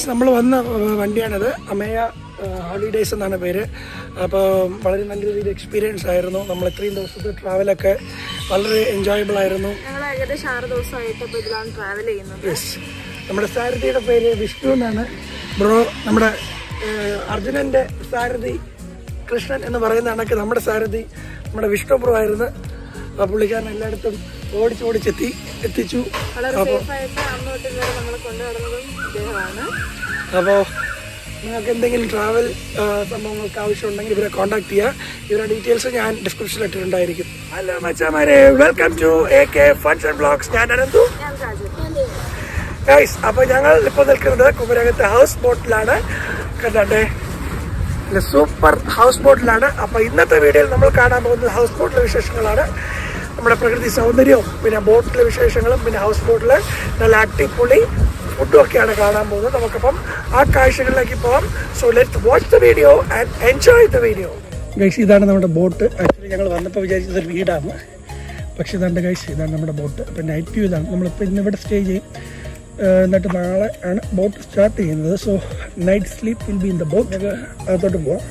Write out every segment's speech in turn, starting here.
Guys നമ്മൾ വന്ന ഏഹ്, വണ്ടിയാണിത് Ameya holidays എന്നാണ് പേര് അപ്പോൾ വളരെ നല്ല രീതിയിൽ എക്സ്പീരിയൻസ് ആയിരുന്നു നമ്മൾ ഇത്രയും ദിവസത്തെ ട്രാവലൊക്കെ വളരെ എൻജോയബിൾ ആയിരുന്നു ഞങ്ങൾ ഏകദേശം ആറ് ദിവസമായിട്ട് ഇപ്പോൾ ഇതിലാണ് ട്രാവൽ ചെയ്യുന്നത് യെസ് നമ്മുടെ സാരഥിയുടെ പേര് വിഷ്ണു എന്നാണ് ബ്രോ നമ്മുടെ ഏഹ്, അർജുനന്റെ സാരഥി കൃഷ്ണൻ എന്ന് പറയുന്ന കണക്ക് നമ്മുടെ സാരഥി നമ്മുടെ വിഷ്ണു ബ്രോ ആയിരുന്നു ആ പുള്ളിക്കാരൻ എല്ലായിടത്തും ഓടിച്ച് ഓടിച്ചെത്തി എത്തിച്ചു വളരെ സേഫ് ആയിട്ട് അന്ന് തൊട്ട് ഇതുവരെ നമ്മൾ കൊണ്ടുനടന്നതും ഇദ്ദേഹമാണ് അപ്പോൾ നിങ്ങൾക്ക് എന്തെങ്കിലും ട്രാവൽ സംഭവങ്ങൾക്ക് ആവശ്യമുണ്ടെങ്കിൽ ഇവരെ കോൺടാക്ട് ചെയ്യുക ഇവരുടെ ഡീറ്റെയിൽസ് ഞാൻ ഡിസ്ക്രിപ്ഷനിൽ ഇട്ടിട്ടുണ്ടായിരിക്കും ഹലോ മച്ചാമാരെ welcome to A K funs and blogs ഞാൻ അനന്തു ഞാൻ രാജു ഗൈസ് അപ്പോൾ ഞങ്ങൾ ഇപ്പോൾ നിൽക്കുന്നത് കുമരകത്തെ ഹൗസ് ബോട്ടിലാണ് കണ്ടേ സൂപ്പർ ഹൗസ് ബോട്ടിലാണ് അപ്പോൾ ഇന്നത്തെ വീഡിയോയിൽ നമ്മൾ കാണാൻ പോകുന്നത് ഹൗസ് ബോട്ടിലെ വിശേഷങ്ങളാണ് നമ്മുടെ പ്രകൃതി സൗന്ദര്യവും പിന്നെ ബോട്ടിലെ വിശേഷങ്ങളും പിന്നെ ഹൗസ് ബോട്ടിൽ നല്ല അടിപൊളി ഫുഡും ഒക്കെയാണ് കാണാൻ പോകുന്നത് നമുക്കപ്പം ആ കാഴ്ചകളിലേക്ക് പോകാം so let watch the video and enjoy the video guys ഇതാണ് നമ്മുടെ ബോട്ട് ആക്ച്വലി ഞങ്ങൾ വന്നപ്പോൾ വിചാരിച്ചത് ഒരു വീടാണ് പക്ഷേ ഇതാണ്ട് ഗൈസ് ഇതാണ് നമ്മുടെ ബോട്ട് അപ്പം നൈറ്റ് വ്യൂ ഇതാണ് നമ്മളിപ്പോൾ ഇന്ന് ഇവിടെ സ്റ്റേ ചെയ്യും ഏഹ് എന്നിട്ട് നാളെ ആണ് ബോട്ട് സ്റ്റാർട്ട് ചെയ്യുന്നത് so night sleep will be in the boat അകത്തോട്ട് പോവാം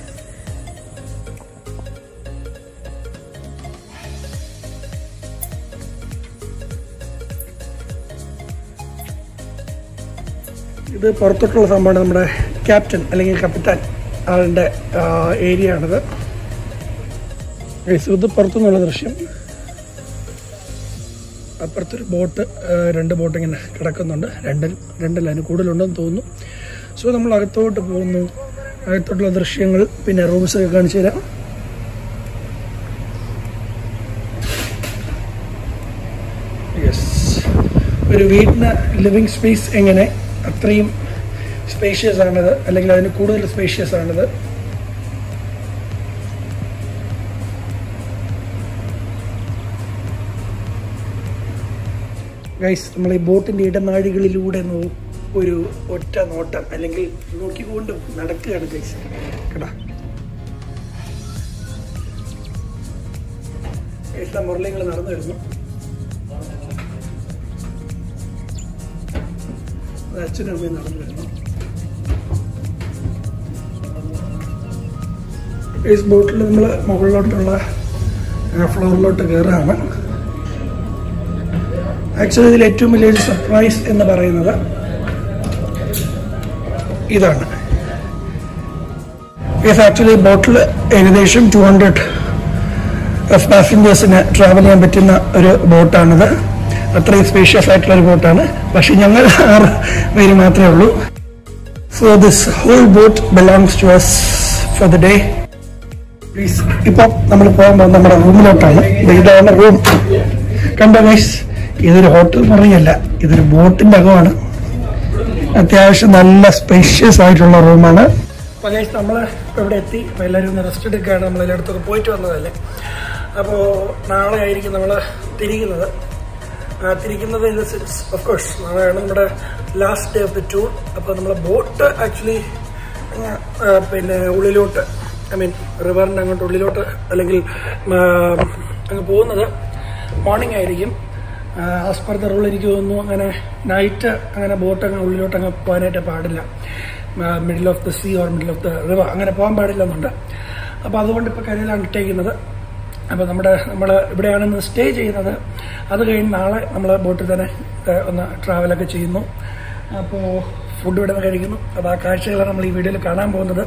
ഇത് പുറത്തോട്ടുള്ള സംഭവമാണ് നമ്മുടെ ക്യാപ്റ്റൻ അല്ലെങ്കിൽ കപ്പിത്താൻ ആളുടെ ഏരിയ ആണിത് Guys, ഇത് പുറത്തുനിന്നുള്ള ദൃശ്യം അപ്പുറത്തൊരു ബോട്ട് രണ്ട് ബോട്ട് ഇങ്ങനെ കിടക്കുന്നുണ്ട് രണ്ടിൽ രണ്ടല്ല അതിന് കൂടുതലുണ്ടെന്ന് തോന്നുന്നു സോ നമ്മൾ അകത്തോട്ട് പോകുന്നു അകത്തോട്ടുള്ള ദൃശ്യങ്ങൾ പിന്നെ റൂംസ് ഒക്കെ കാണിച്ചു തരാം യെസ് ഒരു വീടിന് ലിവിങ് സ്പേസ് എങ്ങനെ അത്രയും സ്പേഷ്യസ് ആണിത് അല്ലെങ്കിൽ അതിന് കൂടുതൽ സ്പേഷ്യസ് ആണിത് ഗൈസ് നമ്മൾ ഈ ബോട്ടിൻ്റെ ഇടനാഴികളിലൂടെ നോ ഒരു ഒറ്റ നോട്ടം അല്ലെങ്കിൽ നോക്കിക്കൊണ്ട് നടക്കുകയാണ് ഗൈസ് കേട്ടാ ഗൈസ് മുരളിങ്ങൾ നടന്നു വരുന്നു അത് അച്ഛനും അമ്മയും നടന്നു വരുന്നു ഗൈസ് ബോട്ടിൽ നമ്മൾ മുകളിലോട്ടുള്ള ഫ്ലോറിലോട്ട് കയറുകയാണ് ആക്ച്വലി ഇതിൽ ഏറ്റവും വലിയൊരു സർപ്രൈസ് എന്ന് പറയുന്നത് ഇതാണ് യെസ് ആക്ച്വലി ബോട്ടിൽ ഏകദേശം ടു ഹൺഡ്രഡ് പാസഞ്ചേഴ്സിന് ട്രാവൽ ചെയ്യാൻ പറ്റുന്ന ഒരു ബോട്ടാണിത് അത്രയും സ്പേഷ്യസ് ആയിട്ടുള്ള ഒരു ബോട്ടാണ് പക്ഷെ ഞങ്ങൾ ആറ് പേര് മാത്രമേ ഉള്ളൂ so this whole boat belongs to us for the day please ഇപ്പം നമ്മൾ പോകാൻ പോകുന്നത് നമ്മുടെ റൂമിലോട്ടാണ് ദേ ഇതാണ് റൂം കണ്ടോ ഗൈസ് ഇതൊരു ഹോട്ടൽ മുറിയല്ല ഇതൊരു ബോട്ടിന്റെ അകമാണ് അത്യാവശ്യം നല്ല സ്പേഷ്യസ് ആയിട്ടുള്ള റൂമാണ് അപ്പോൾ ഗൈസ് നമ്മൾ ഇവിടെ എത്തി അപ്പോൾ എല്ലാവരും ഒന്ന് റെസ്റ്റ് എടുക്കുകയാണ് നമ്മൾ എല്ലായിടത്തൊക്കെ പോയിട്ട് വന്നതല്ലേ അപ്പോൾ നാളെ ആയിരിക്കും നമ്മൾ തിരിക്കുന്നത് ആ, തിരിക്കുന്നത് in the sense of course നാളെയാണ് നമ്മുടെ last day of the tour അപ്പോൾ നമ്മളെ ബോട്ട് ആക്ച്വലി പിന്നെ ഉള്ളിലോട്ട് ഐ മീൻ റിവറിൻ്റെ അങ്ങോട്ട് ഉള്ളിലോട്ട് അല്ലെങ്കിൽ ആ, അങ്ങ് പോകുന്നത് മോർണിംഗ് ആയിരിക്കും ആസ് പെർ ദ റൂൾ എനിക്ക് തോന്നുന്നു അങ്ങനെ നൈറ്റ് അങ്ങനെ ബോട്ട് അങ്ങ് ഉള്ളിലോട്ട് അങ്ങ് പോകാനായിട്ട് പാടില്ല middle of the sea or middle of the river അങ്ങനെ പോകാൻ പാടില്ല എന്നുണ്ട് അപ്പോൾ അതുകൊണ്ട് ഇപ്പോൾ കരയിലാണ് ഇട്ടേക്കുന്നത് അപ്പോൾ നമ്മുടെ നമ്മൾ ഇവിടെയാണ് ഇന്ന് സ്റ്റേ ചെയ്യുന്നത് അത് കഴിഞ്ഞ് നാളെ നമ്മൾ ബോട്ടിൽ തന്നെ ഏഹ്, ഒന്ന് ട്രാവലൊക്കെ ചെയ്യുന്നു അപ്പോൾ ഫുഡ് ഇവിടെ നിന്ന് കഴിക്കുന്നു അപ്പോൾ ആ കാഴ്ചകളാണ് നമ്മൾ ഈ വീഡിയോയിൽ കാണാൻ പോകുന്നത്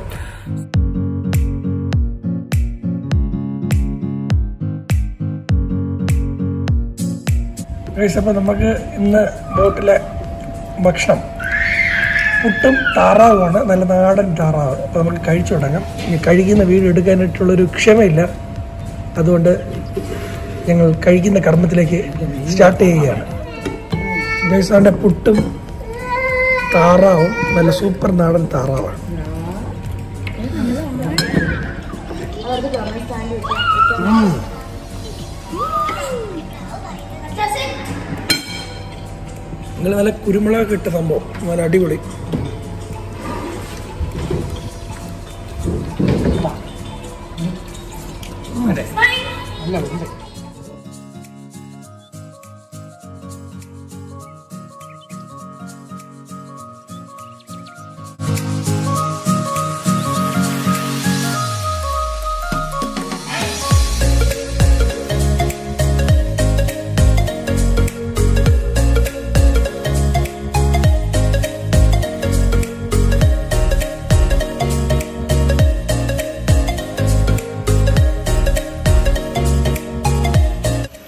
ഗൈസ് അപ്പോൾ നമുക്ക് ഇന്ന് ബോട്ടിലെ ഭക്ഷണം പുട്ടും താറാവുമാണ് നല്ല നാടൻ താറാവ് അപ്പോൾ നമുക്ക് കഴിച്ചു തുടങ്ങാം ഇനി കഴിക്കുന്ന വീട് എടുക്കാനായിട്ടുള്ളൊരു ക്ഷമയില്ല അതുകൊണ്ട് ഞങ്ങൾ കഴിക്കുന്ന കർമ്മത്തിലേക്ക് സ്റ്റാർട്ട് ചെയ്യുകയാണ് ഗൈസ് അവൻ്റെ പുട്ടും താറാവും നല്ല സൂപ്പർ നാടൻ താറാവാണ് നിങ്ങൾ നല്ല കുരുമുളക് ഇട്ട സംഭവം നല്ല അടിപൊളി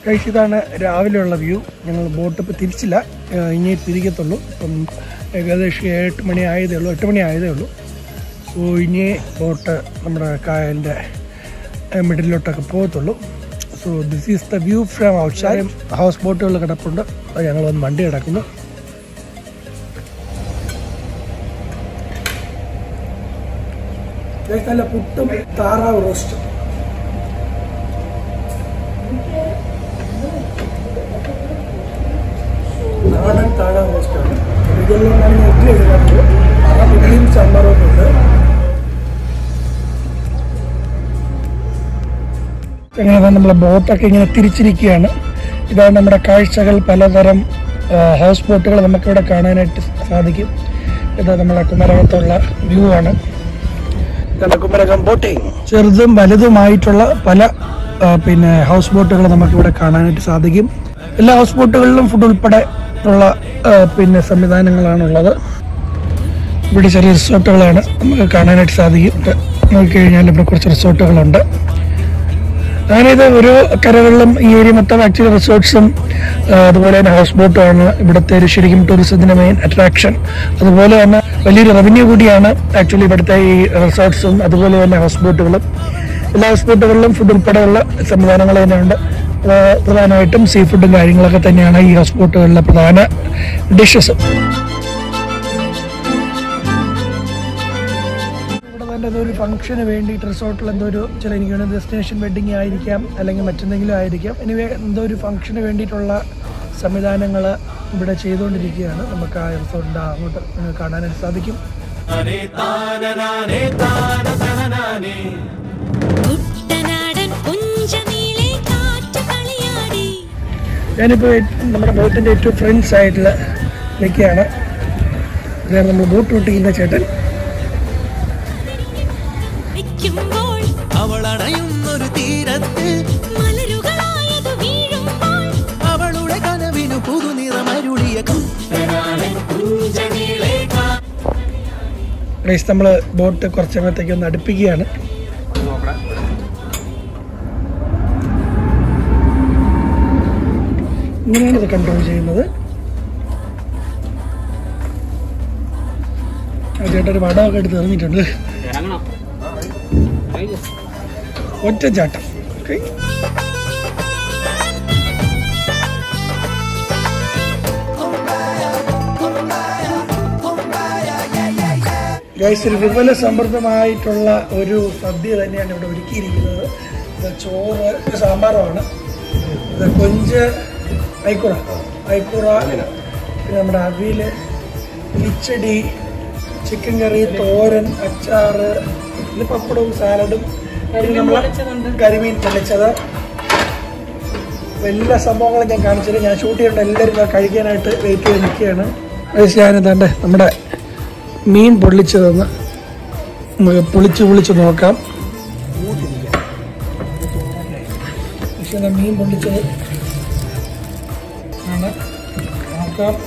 കഴിച്ച് ഇതാണ് രാവിലെയുള്ള വ്യൂ ഞങ്ങൾ ബോട്ട് ഇപ്പോൾ തിരിച്ചില്ല ഏഹ് ഇനി തിരികത്തുള്ളൂ ഇപ്പം ഏകദേശം എട്ട് മണി ആയതേ ഉള്ളൂ എട്ട് മണി ആയതേ ഉള്ളൂ സോ ഇനി ബോട്ട് നമ്മുടെ കായലിൻ്റെ മിഡിലോട്ടൊക്കെ പോകത്തുള്ളൂ so this is the view from outside house ബോട്ടുകൾ കിടപ്പുണ്ട് അത് ഞങ്ങൾ വന്ന് വണ്ടി കിടക്കുന്നു നല്ല പുട്ടും താറാവ് റോസ്റ്റും നാടൻ താഴാൻ റോസ്റ്റാണ് ഇതെല്ലാം ഞാൻ ഇഡ്ഡലി എടുക്കാറുണ്ട് കാരണം ഇഡ്ഡലിയും സാമ്പാറും ഒക്കെ ഉണ്ട് അങ്ങനെ നമ്മളെ ബോട്ടൊക്കെ ഇങ്ങനെ തിരിച്ചിരിക്കുകയാണ് ഇതാണ് നമ്മുടെ കാഴ്ചകൾ പലതരം ആ, ഹൗസ് ബോട്ടുകൾ നമുക്കിവിടെ കാണാനായിട്ട് സാധിക്കും ഇത് നമ്മളെ കുമരകത്തുള്ള വ്യൂ ആണ് ഇതാണ് കുമരകം ബോട്ടിങ് ചെറുതും വലുതുമായിട്ടുള്ള പല ആ, പിന്നെ ഹൗസ് ബോട്ടുകൾ നമുക്കിവിടെ കാണാനായിട്ട് സാധിക്കും എല്ലാ ഹൗസ് ബോട്ടുകളിലും ഫുഡ് ഉൾപ്പെടെ ഉള്ള ആ, പിന്നെ സംവിധാനങ്ങളാണുള്ളത് ഇവിടെ ചെറിയ റിസോർട്ടുകളാണ് നമുക്ക് കാണാനായിട്ട് സാധിക്കും നോക്കിക്കഴിഞ്ഞാൽ ഇവിടെ കുറച്ച് റിസോർട്ടുകളുണ്ട് അങ്ങനെ ഇത് ഒരു കരകളിലും ഈ ഏരിയ മൊത്തം ആക്ച്വലി റിസോർട്ട്സും അതുപോലെ തന്നെ ഹൗസ് ബോട്ടുമാണ് ഇവിടുത്തെ ഒരു ശരിക്കും ടൂറിസത്തിന്റെ മെയിൻ അട്രാക്ഷൻ അതുപോലെ തന്നെ വലിയൊരു റവന്യൂ കൂടിയാണ് ആക്ച്വലി ഇവിടുത്തെ ഈ റിസോർട്ട്സും അതുപോലെ തന്നെ ഹൗസ് ബോട്ടുകളും എല്ലാ ഹൗസ് ബോട്ടുകളിലും ഫുഡ് ഉൾപ്പെടെയുള്ള സംവിധാനങ്ങൾ തന്നെയുണ്ട് ആ, പ്രധാനമായിട്ടും സീ ഫുഡും കാര്യങ്ങളൊക്കെ തന്നെയാണ് ഈ ഹൗസ് ബോട്ടുകളിലെ പ്രധാന ഡിഷസ് ഇവിടെ തന്നെ ഏതോ ഒരു ഫംഗ്ഷന് വേണ്ടിയിട്ട് റിസോർട്ടിൽ എന്തോ ഒരു ചില എനിക്ക് വേണമെങ്കിൽ ഡെസ്റ്റിനേഷൻ വെഡിങ് ആയിരിക്കാം അല്ലെങ്കിൽ മറ്റെന്തെങ്കിലും ആയിരിക്കാം എനിവേ എന്തോ ഒരു ഫംഗ്ഷന് വേണ്ടിയിട്ടുള്ള സംവിധാനങ്ങൾ ഇവിടെ ചെയ്തുകൊണ്ടിരിക്കുകയാണ് നമുക്ക് ആ റിസോർട്ടിൻ്റെ അങ്ങോട്ട് നിങ്ങൾക്ക് കാണാനായിട്ട് സാധിക്കും കുട്ടനാടൻ പുഞ്ചനീളെ കാറ്റ് കളിയാടി ഞാനിപ്പോൾ നമ്മുടെ ബോട്ടിൻ്റെ ഏറ്റവും ഫ്രണ്ട് സൈഡിൽ നിൽക്കുകയാണ് ഇതാണ് നമ്മൾ ബോട്ട് ഓട്ടിക്കുന്ന ചേട്ടൻ വെക്കുമ്പോൾ അവളണയുന്നൊരു തീരത്ത് മലരുകളായത് വീഴുമ്പോൾ അവളുടെ കനവിനു പുതുനിറമരുളിയ ഗൈസ് നമ്മൾ ബോട്ട് കുറച്ച് സമയത്തേക്ക് ഒന്ന് അടുപ്പിക്കുകയാണ് ഇങ്ങനെയാണ് ഇത് കൺട്രോൾ ചെയ്യുന്നത് ആ ചേട്ടൻ ഒരു വടമൊക്കെ എടുത്ത് എറിഞ്ഞിട്ടുണ്ട് ഒറ്റ ചാട്ടം ഓക്കെ ഗൈസ് ഒരു വിപുല സമൃദ്ധമായിട്ടുള്ള ഒരു സദ്യ തന്നെയാണ് ഇവിടെ ഒരുക്കിയിരിക്കുന്നത് ഇത് ചോറ് ഇത് സാമ്പാറുമാണ് ഇത് കൊഞ്ച് ഐക്കുറ ഐക്കുറ പിന്നെ നമ്മുടെ അവിയല് കിച്ചടി ചിക്കൻ കറി തോരൻ അച്ചാറ് പിന്നെ പപ്പടവും സാലഡും പിന്നെ നമ്മളെ കരിമീൻ പൊള്ളിച്ചത് എല്ലാ സംഭവങ്ങളും ഞാൻ കാണിച്ചത് ഞാൻ ഷൂട്ട് ചെയ്യേണ്ട എല്ലാവരും ഇത് കഴിക്കാനായിട്ട് വെയിറ്റ് ചെയ്ത് നിൽക്കുകയാണ് ഗൈസ് ഞാനിതാണ്ട് നമ്മുടെ മീൻ പൊള്ളിച്ചതെന്ന് നമുക്ക് പൊളിച്ച് പൊളിച്ച് നോക്കാം പക്ഷേ ദാ മീൻ പൊള്ളിച്ചത് ആണ് നോക്കാം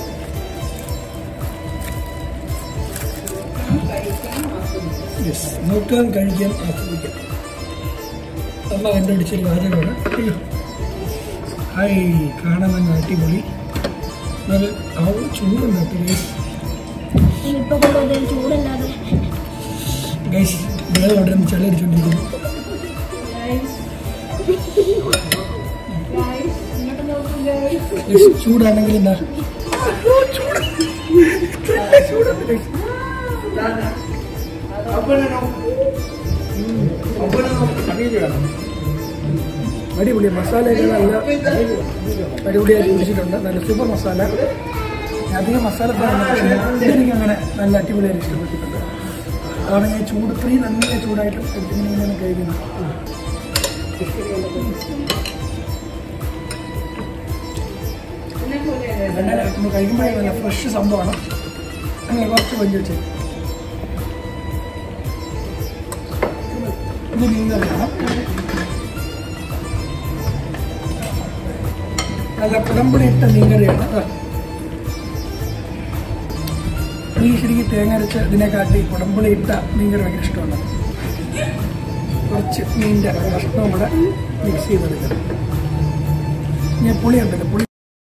യെസ് നോക്കാം കഴിക്കാം ആസ്വദിക്കാം അമ്മ കണ്ടുപിടിച്ചൊരു വാചകമാണ് അയ്യോ ഹായ് കാണാൻ നല്ല അടിപൊളി എന്നാൽ ആ ചൂടുണ്ട് കേട്ടോ ഇപ്പൊ കൊണ്ടുവന്ന ചൂടല്ലാതെ ഗൈസ് ഇവിടെ അവിടെ നിന്ന് ചെള്ളടിച്ചോണ്ടിരിക്കുന്നു Guys, ചൂടാണെങ്കിൽ എന്താ അയ്യോ, ചൂട്. നല്ല ചൂടുണ്ട് guys. ഉം. അടിപൊളി മസാലയൊക്കെ നല്ല അടിപൊളിയായിട്ട് പിടിച്ചിട്ടുണ്ട് നല്ല സൂപ്പർ മസാല ഞാൻ അധികം മസാല ഇതെനിക്ക് അങ്ങനെ നല്ല അടിപൊളിയായിട്ട് ഇഷ്ടപ്പെട്ടിട്ടുണ്ട് അതാണ് ഞാൻ ചൂട് ഇത്രയും നല്ല ചൂടായിട്ടും ഇങ്ങനെ കഴിക്കുന്നത് നല്ല നമ്മൾ കഴിക്കുമ്പോഴേ നല്ല ഫ്രഷ് സംഭവമാണ് അങ്ങനെ കുറച്ച് കൊഞ്ച് വെച്ച് ഇത് മീൻ കറിയാണ് നല്ല കുടമ്പടി ഇട്ട മീൻകറിയാണ് ആ. ഈ ശരിക്കും തേങ്ങ അരച്ച് ഇതിനെക്കാട്ടി കുടമ്പുളി ഇട്ട മീൻകറി ഭയങ്കര ഇഷ്ടമാണ് കുറച്ച് മീനിൻ്റെ കഷ്ണവും കൂടെ മിക്സ് ചെയ്തെടുക്കണം ഞാൻ പുളി ഉണ്ടല്ലോ പുളി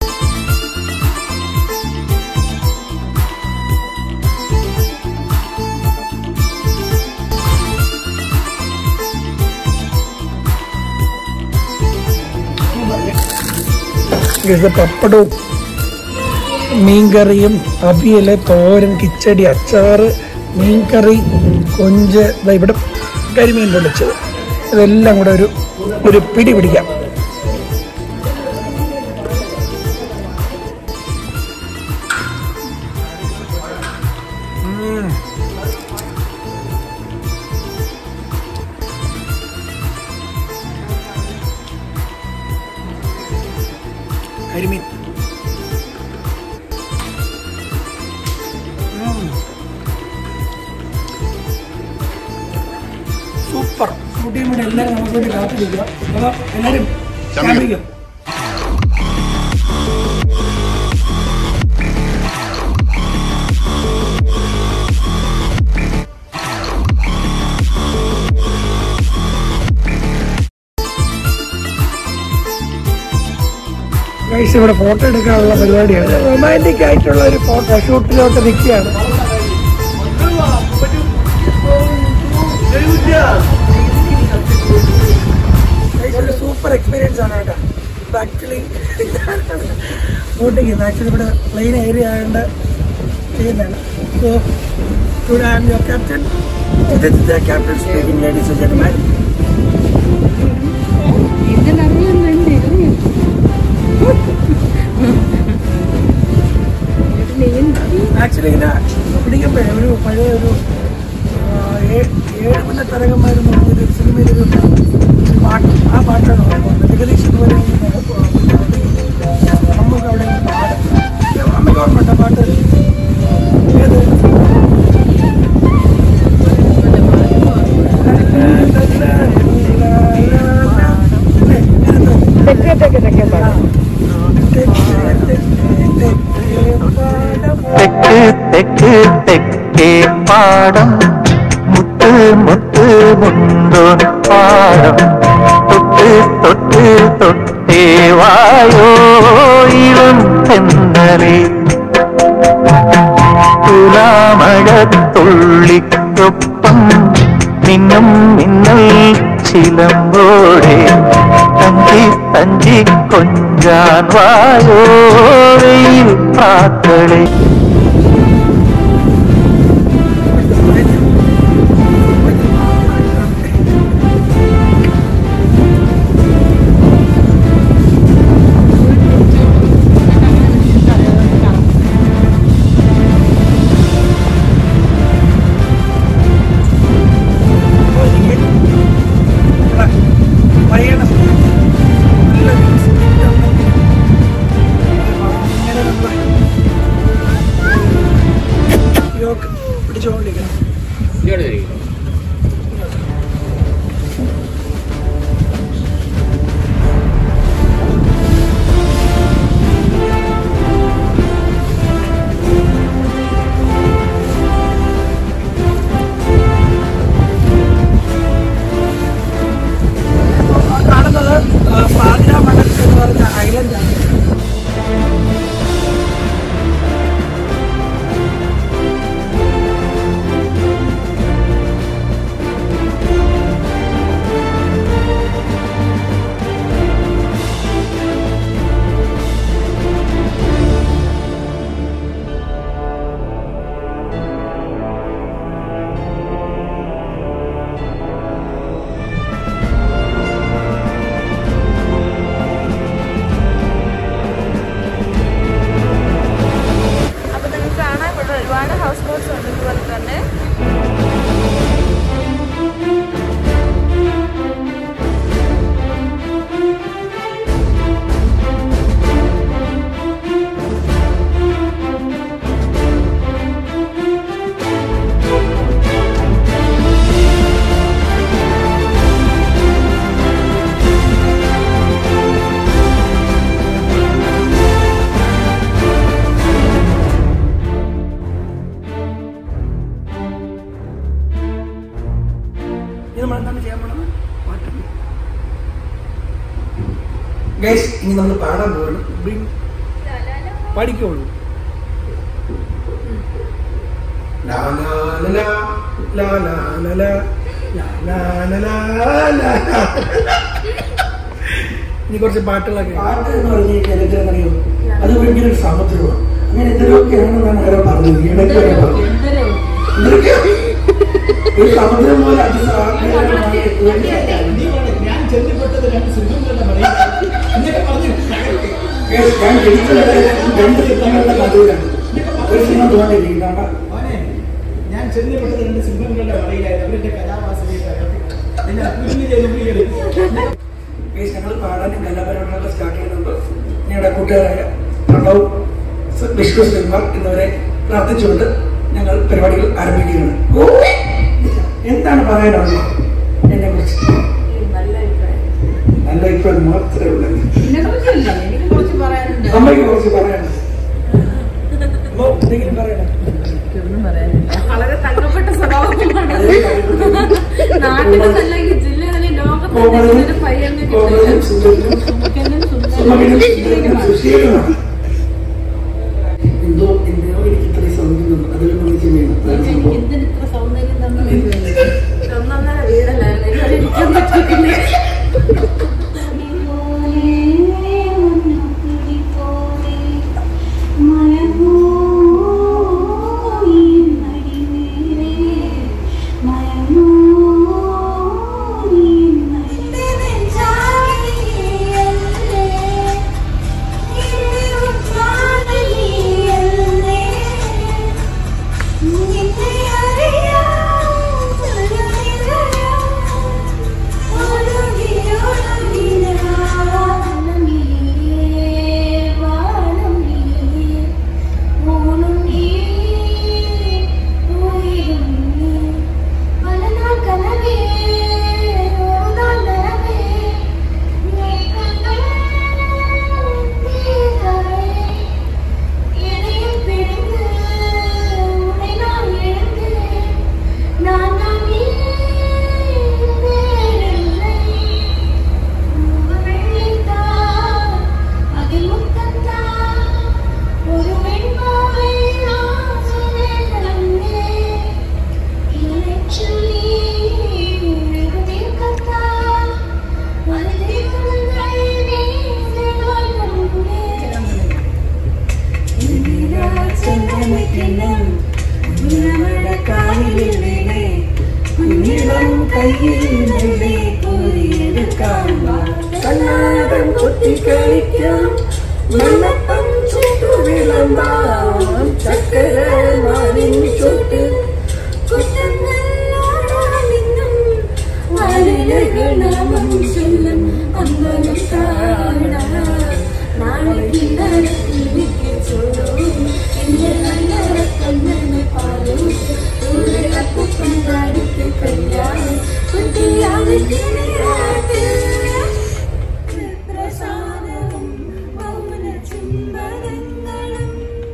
ഇത് പപ്പടവും മീൻകറിയും അവിയല് തോരൻ കിച്ചടി അച്ചാറ് മീൻകറി കൊഞ്ച് ദാ ഇവിടെ കരിമീൻ പൊള്ളിച്ചത് ഇതെല്ലാം കൂടെ ഒരു ഒരു പിടി പിടിക്കാം ഉം. കരിമീൻ സൂപ്പർ ഷൂട്ടിംഗ് കൂടെ എല്ലാവരും നമുക്ക് വേണ്ടി കാത്തിരിക്കുക അപ്പോൾ എല്ലാവരും ക്യാമ്പിക്കും ഗൈസ് ഇവിടെ ഫോട്ടോ എടുക്കാനുള്ള പരിപാടിയാണ് റൊമാൻറ്റിക് ആയിട്ടുള്ള ഒരു ഫോട്ടോ ഷൂട്ടിലോട്ട് നിൽക്കുകയാണ് Guys, ഒരു സൂപ്പർ എക്സ്പീരിയൻസ് ആണ് കേട്ടോ ഇത് ആക്ച്വലി ഷൂട്ടിങ് ചെയ്യുന്നത് ആക്ച്വലി ഇവിടെ പ്ലെയിൻ ഏരിയ ആയതുകൊണ്ട് ചെയ്യുന്നതാണ് so today I'm your captain This is the captain speaking, ladies and gentlemen. Actually ഇങ്ങനെ പിടിക്കുമ്പോഴേ ഒരു പഴയ ഒരു ആ, ഏ- ഏഴ് മുന്ന തരകമായിരുന്നു ഒരു സിനിമയിലൊരു ഒരു പാട്ട് ആ പാട്ടാണ് ഓർമ്മ ജഗദീഷ് ഇതുപോലെ നമുക്ക് അവിടെ ഒരു പാട് അമ്മയ്ക്ക് ഓർമ്മ ആ പാട്ട് ഏത് തെക്ക് തെക്ക് തെക്കേ പാടം മുത്ത് മുത്ത് മുണ്ടോൻ പാടം തൊട്ട് തൊട്ട് തൊട്ടേ വായോ ഇളം തെന്നലേ തുലാമഴത്തുള്ളിക്കൊപ്പം മിന്നും മിന്നൽ ചിലമ്പോടെ തഞ്ചി തഞ്ചി കൊഞ്ചാൻ വായോ വെയിൽ പ്രാക്കളെ പറയണ നല്ല ഇങ്ങനെ നമ്മൾ ഗൈസ് ഇനി നമ്മൾ പാടാൻ പോകണം പഠിക്കുള്ളൂ ലാ ലാ ലാ ലാ ലാ ലാ ലാ ലാ ലാ ലാ ലാ ലാ. ഇനി കുറച്ച് പാട്ടുകളൊക്കെ പാട്ട് എന്ന് പറഞ്ഞു കഴിഞ്ഞാൽ എന്തിനാണെന്നറിയോ അത് ഭയങ്കര ഒരു സാമ്പത്തികമാണ് അങ്ങനെ എന്തൊക്കെയാണെന്നാണ് ആരോ പറഞ്ഞത് ഈയിടയ്ക്ക് ആരോ പറഞ്ഞു എന്തൊക്കെയാ? ഒരു സമുദ്രം പോലെ അതിസാഹചര്യമായി ഞാൻ ചെന്നപ്പെട്ടത് രണ്ട് സിംഹങ്ങളുടെ മറയിൽ Guys, ഞാൻ ജനിച്ചത് രണ്ട് ചിത്രങ്ങളുടെ നടുവിലാണ് ഒരു സിനിമ തോന്നിയിരിക്കുന്നതാണ് മോനെ ഞാൻ ചെന്നപ്പെട്ടത് രണ്ട് സിംഹങ്ങളുടെ മറയിലായിരുന്നു അവരുടെ കലാവാസനയെ തകർത്തി എന്നെ കുഞ്ഞു ചെയ്ത് ഉപയോഗിക്കുന്നു ഗൈസ് ഞങ്ങൾ പാടാനും കലാപരമായിട്ടൊക്കെ സ്റ്റാർട്ട് ചെയ്യുന്നുണ്ട് ഞങ്ങളുടെ കൂട്ടുകാരായ പ്രണവ് വിഷ്ണു ശ്രീമാർ എന്നിവരെ പ്രാർത്ഥിച്ചുകൊണ്ട് ഞങ്ങൾ പരിപാടികൾ ആരംഭിക്കുകയാണ് ഓ! എന്താണ് പറയാനുള്ളത് എന്നെ കുറിച്ച് നല്ല അഭിപ്രായം മാത്രമേ ഉള്ളൂ എനിക്ക് കുറച്ച് പറയാനുണ്ട് അമ്മയ്ക്ക് കുറച്ച് പറയാനുണ്ട് അമ്മ എന്തെങ്കിലും പറയണം വളരെ തങ്കപ്പെട്ട സ്വഭാവമാണ് നാട്ടിലല്ല ഈ ജില്ലകളിൽ ലോകത്തിന്റെ കോമളിയും ഒരു പയ്യനെ കോമളിയും സുന്ദരനും സുമുഖനും സുമകനും സുന്ദരനും സുന്ദരനും സുശീലനുമാണ് എന്തോ എന്തിനോ എനിക്ക് ഇത്രയും സൗന്ദര്യം അതിൽ നമ്മൾ ചെയ്യുന്നു അതാണ് സംഭവം. എന്തിന് ഇത്ര സൗന്ദര്യം തന്നു ഒന്നൊന്നര വീടല്ലായിരുന്നു ഇവിടെ ഇരിക്കാൻ പറ്റിയിട്ടില്ല കണ്ണാടൻ ചുറ്റിക്കളിക്കാം മണ്ണപ്പം ചുട്ടു വിളമ്പാം ചക്കര മാലിൻ ചുട്ട് പ്രസാദവും മൗന ചുംബനങ്ങളും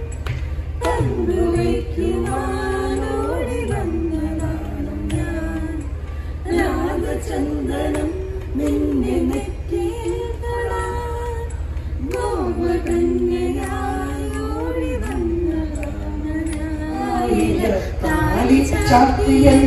പങ്കുവയ്ക്കുവാനോടി വന്നതാണ് ഞാൻ രാഗചന്ദനം നിന്നെ നെറ്റിയിൽ തൊടാൻ മോഹകന്യയായി ഓടി വന്നതാണ് ഞാൻ താലി ചാർത്തിയൻ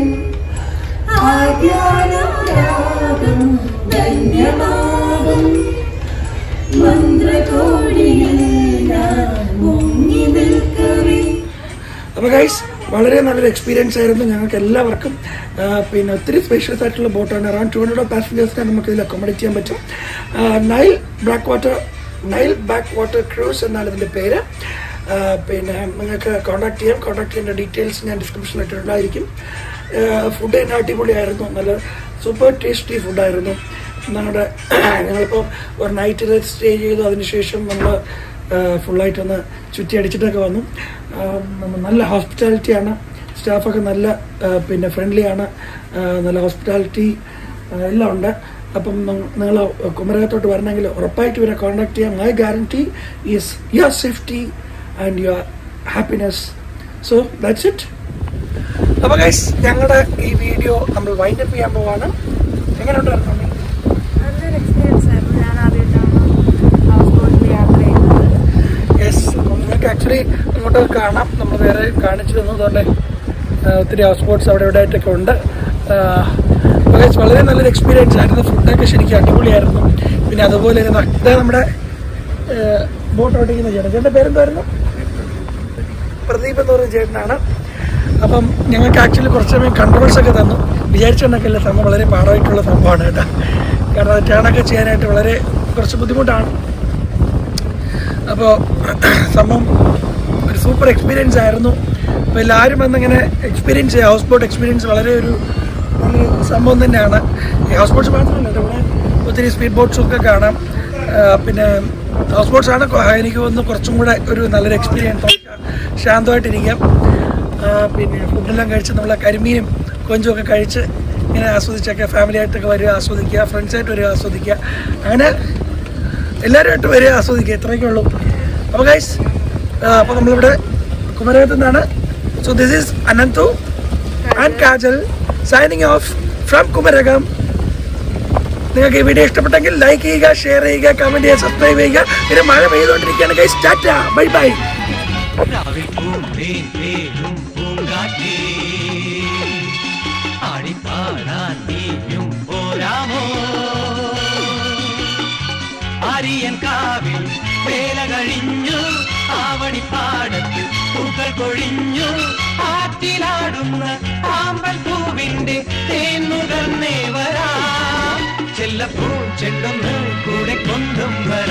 ആദ്യാനുരാഗം ധന്യമാകും മന്ത്രകോടിയിൽ ഞാൻ മുങ്ങി നിൽക്കവേ അപ്പോൾ ഗൈസ് വളരെ നല്ലൊരു എക്സ്പീരിയൻസ് ആയിരുന്നു ഞങ്ങൾക്ക് എല്ലാവർക്കും ആ, പിന്നെ ഒത്തിരി സ്പേഷ്യസ് ആയിട്ടുള്ള ബോട്ടാണ് അറൌണ്ട് ടു ഹൺഡ്രഡ് പാസഞ്ചേഴ്സിനെ നമുക്ക് ഇതിൽ അക്കോമഡേറ്റ് ചെയ്യാൻ പറ്റും ആ, Nile backwater Nile backwater cruise എന്നാണ് ഇതിൻ്റെ പേര് ആ, പിന്നെ നിങ്ങൾക്ക് കോൺടാക്ട് ചെയ്യാം കോൺടാക്ട് ചെയ്യേണ്ട ഡീറ്റെയിൽസ് ഞാൻ ഡിസ്ക്രിപ്ഷനിൽ ഇട്ടിട്ടുണ്ടായിരിക്കും ഫുഡ് തന്നെ അടിപൊളിയായിരുന്നു നല്ല സൂപ്പർ ടേസ്റ്റി ഫുഡായിരുന്നു നമ്മുടെ ഞങ്ങളിപ്പോൾ ഒരു നൈറ്റ് സ്റ്റേ ചെയ്തു അതിനുശേഷം നമ്മൾ ഫുള്ളായിട്ടൊന്ന് ചുറ്റി അടിച്ചിട്ടൊക്കെ വന്നു ആ, നമ്മ- നല്ല ഹോസ്പിറ്റാലിറ്റിയാണ് സ്റ്റാഫൊക്കെ നല്ല ആ, പിന്നെ ഫ്രണ്ട്ലി ആണ് ആ, നല്ല ഹോസ്പിറ്റാലിറ്റി എല്ലാം ഉണ്ട് അപ്പം നിങ്ങൾ കുമരകത്തോട്ട് വരണമെങ്കിൽ ഉറപ്പായിട്ട് ഇവരെ കോൺടാക്ട് ചെയ്യാം my guarantee is your safety and your happiness so that's it അപ്പോൾ ഗൈസ് ഞങ്ങളുടെ ഈ വീഡിയോ നമ്മൾ വൈൻഡപ്പ് ചെയ്യാൻ പോവാണ് എങ്ങനെയുണ്ടായിരുന്നു നല്ലൊരു എക്സ്പീരിയൻസ് ആയിരുന്നു ഞാൻ ആദ്യമായിട്ടാണ് കൂടി അങ്ങോട്ട് കാണാം നമ്മൾ വേറെ കാണിച്ചു തന്നു അതുകൊണ്ട് ആ, ഒത്തിരി ഹൗസ് ബോട്ട്സ് അവിടെ ഇവിടെ ആയിട്ടൊക്കെ ഉണ്ട് ആ, guys, വളരെ നല്ലൊരു എക്സ്പീരിയൻസ് ആയിരുന്നു ഫുഡൊക്കെ ശരിക്കും അടിപൊളിയായിരുന്നു പിന്നെ അതുപോലെ ഇരുന്ന ഇത് നമ്മുടെ ബോട്ട് ഓടിക്കുന്ന ചേട്ടൻ ചേട്ടൻ്റെ പേരെന്തായിരുന്നു പ്രദീപ് എന്ന് പറയുന്ന ചേട്ടനാണ് അപ്പം ഞങ്ങൾക്ക് ആക്ച്വലി കുറച്ച് സമയം കൺട്രോൾസ് ഒക്കെ തന്നു വിചാരിച്ചെന്നൊക്കെ അല്ല സംഭവം വളരെ പാടമായിട്ടുള്ള സംഭവമാണ് കേട്ടോ കാരണം അത് ടേണൊക്കെ ചെയ്യാനായിട്ട് വളരെ കുറച്ച് ബുദ്ധിമുട്ടാണ് അപ്പോൾ സംഭവം ഒരു സൂപ്പർ എക്സ്പീരിയൻസ് ആയിരുന്നു അപ്പോൾ എല്ലാവരും വന്നിങ്ങനെ എക്സ്പീരിയൻസ് ചെയ്യുക ഹൗസ് ബോട്ട് എക്സ്പീരിയൻസ് വളരെ ഒരു നല്ലൊരു സംഭവം തന്നെയാണ് ഈ ഹൗസ് ബോട്ട്സ് മാത്രമല്ല കേട്ടോ, ഇവിടെ ഒത്തിരി സ്പീഡ് ബോട്ട്സും ഒക്കെ കാണാം ആ, പിന്നെ ഹൗസ് ബോട്ട്സ് ആണ് കൊ- എനിക്ക് തോന്നുന്നു കുറച്ചും കൂടെ ഒരു നല്ലൊരു എക്സ്പീരിയൻസ് ശാന്തമായിട്ടിരിക്കാം ആ, പിന്നെ ഫുഡെല്ലാം കഴിച്ച് നമ്മൾ കരിമീനും കൊഞ്ചുമൊക്കെ കഴിച്ച് ഇങ്ങനെ ആസ്വദിച്ചൊക്കെ ഫാമിലി ആയിട്ടൊക്കെ വരിക ആസ്വദിക്കുക ഫ്രണ്ട്സായിട്ട് വരിക ആസ്വദിക്കുക അങ്ങനെ എല്ലാവരുമായിട്ട് വരിക ആസ്വദിക്കുക ഇത്രയൊക്കെ ഉള്ളൂ അപ്പോൾ ഗൈസ് അപ്പോൾ നമ്മളിവിടെ കുമരകത്തു നിന്നാണ് so this is Ananthu and Kajal signing off from Kumarakam നിങ്ങൾക്ക് ഈ വീഡിയോ ഇഷ്ടപ്പെട്ടെങ്കിൽ ലൈക്ക് ചെയ്യുക ഷെയർ ചെയ്യുക കമന്റ് ചെയ്യുക സബ്സ്ക്രൈബ് ചെയ്യുക പിന്നെ മഴ പെയ്തുകൊണ്ടിരിക്കുകയാണ് ഗൈസ് ടാറ്റ ബൈ ബൈ രാവിൽ പൂന്തേൻ പേരും പൂങ്കാറ്റേ ആടിപ്പാടാൻ നീയും പോരാമോ അരിയൻ കാവിൽ വേല കഴിഞ്ഞു ആവണിപ്പാടത്ത് പൂക്കൾ കൊഴിഞ്ഞു ആറ്റിലാടുന്ന ആമ്പൽ പൂവിന്റെ തേന്നുകർന്നേ വരാം ചെല്ലപ്പൂ ചെണ്ടൊന്ന് കൂടെ കൊണ്ടും വരാം